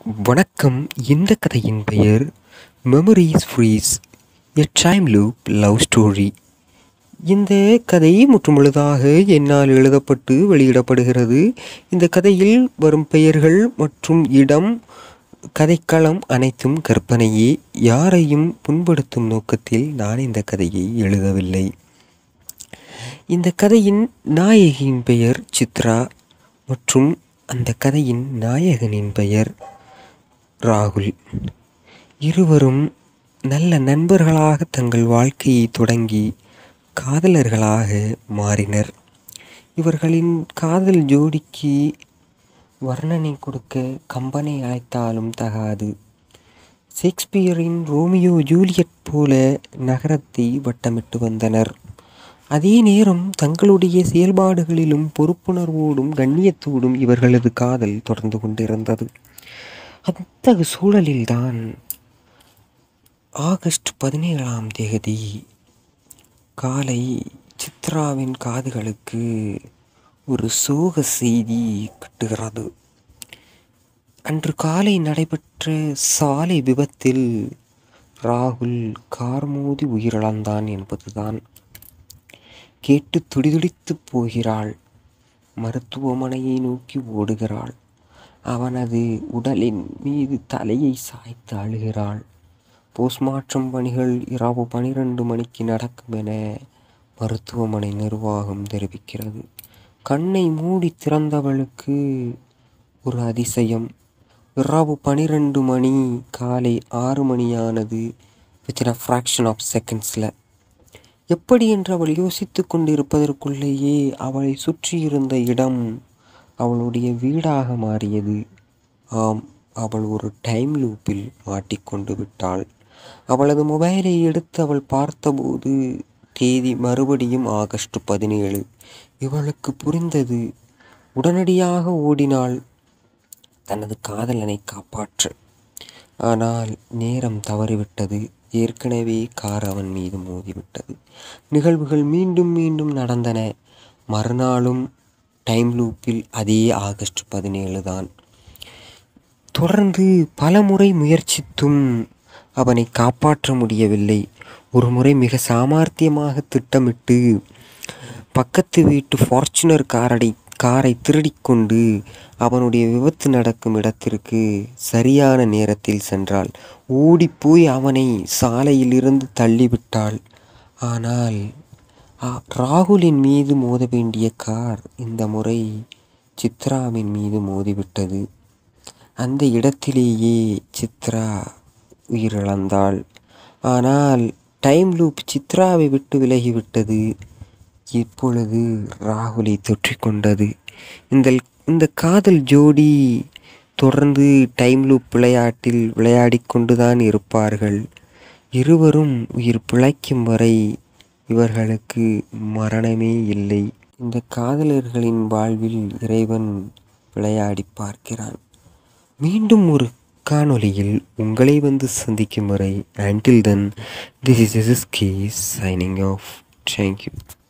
வணக்கம் இந்த கதையின் பெயர் memories freeze a time loop love story இந்த கதை முற்றுமுழுதாக என்னால் எழுதப்பட்டு வெளியிடப்படுகிறது இந்த கதையில் வரும் பெயர்கள் மற்றும் இடம் கதைக்களம் அனைத்தும் கற்பனையே யாரையும் புண்படுத்தும் நோக்கத்தில் நான் இந்த கதையை எழுதவில்லை இந்த கதையின் நாயகியின் பெயர் சித்ரா மற்றும் அந்த கதையின் நாயகனின் பெயர் ராகுல் இருவரும் நல்ல நண்பர்களாக தங்கள் வாழ்க்கையை தொடங்கி காதலர்களாக மாறினர் இவர்களின் காதல் ஜோடிக்கு வர்ணனை கொடுக்க கம்பனை அழைத்தாலும் தகாது ஷேக்ஸ்பியரின் ரோமியோ ஜூலியட் போல நகரத்தை வட்டமிட்டு வந்தனர் அதே நேரம் தங்களுடைய செயல்பாடுகளிலும் பொறுப்புணர்வோடும் கண்ணியத்தோடும் இவர்களது காதல் தொடர்ந்து கொண்டிருந்தது அத்தகு சூழலில்தான் ஆகஸ்ட் பதினேழாம் தேதி காலை சித்ராவின் காதுகளுக்கு ஒரு சோக செய்தி கட்டுகிறது அன்று காலை நடைபெற்ற சாலை விபத்தில் ராகுல் கார் மோதி உயிரிழந்தான் என்பதுதான் கேட்டு துடிதுடித்து போகிறாள் மருத்துவமனையை நோக்கி ஓடுகிறாள் அவனது உடலின் மீது தலையை சாய்த்து அழுகிறாள் போஸ்ட்மார்ட்டம் பணிகள் இரவு பனிரெண்டு மணிக்கு நடக்கும் என மருத்துவமனை நிர்வாகம் தெரிவிக்கிறது கண்ணை மூடி திறந்தவளுக்கு ஒரு அதிசயம் இரவு பனிரெண்டு மணி காலை ஆறு மணியானது வித்தின் அ ஃப்ராக்ஷன் ஆஃப் செகண்ட்ஸில் எப்படி என்று அவள் யோசித்து கொண்டிருப்பதற்குள்ளேயே அவளை சுற்றியிருந்த இடம் அவளுடைய வீடாக மாறியது ஆம் அவள் ஒரு டைம் லூப்பில் மாட்டிக்கொண்டு விட்டாள் அவளது மொபைலை எடுத்து அவள் பார்த்தபோது தேதி மறுபடியும் ஆகஸ்ட் பதினேழு இவளுக்கு புரிந்தது உடனடியாக ஓடினாள் தனது காதலனை காப்பாற்ற ஆனால் நேரம் தவறிவிட்டது ஏற்கனவே கார் அவன் மீது மோதிவிட்டது நிகழ்வுகள் மீண்டும் மீண்டும் நடந்தன மறுநாளும் டைம் லூப்பில் அதே ஆகஸ்ட் பதினேழு தான் தொடர்ந்து பல முறை முயற்சித்தும் அவனை காப்பாற்ற முடியவில்லை ஒரு முறை மிக சாமர்த்தியமாக திட்டமிட்டு பக்கத்து வீட்டு ஃபார்ச்சுனர் காரடை காரை திருடிக்கொண்டு அவனுடைய விபத்து நடக்கும் இடத்திற்கு சரியான நேரத்தில் சென்றாள் ஓடிப்போய் அவனை சாலையிலிருந்து தள்ளிவிட்டாள் ஆனால் ராகுலின் மீது மோத வேண்டிய கார் இந்த முறை சித்ராவின் மீது மோதிவிட்டது அந்த இடத்திலேயே சித்ரா உயிரிழந்தாள் ஆனால் டைம் லூப் சித்ராவை விட்டு விலகிவிட்டது இப்பொழுது ராகுலை தொற்றிக்கொண்டது இந்த இந்த காதல் ஜோடி தொடர்ந்து டைம் லூப் விளையாட்டில் விளையாடி கொண்டுதான் இருப்பார்கள் இருவரும் உயிர் பிழைக்கும் வரை இவர்களுக்கு மரணமே இல்லை இந்த காதலர்களின் வாழ்வில் இறைவன் விளையாடி பார்க்கிறான் மீண்டும் ஒரு காணொலியில் உங்களை வந்து சந்திக்கும் வரை until then this is is case signing off thank you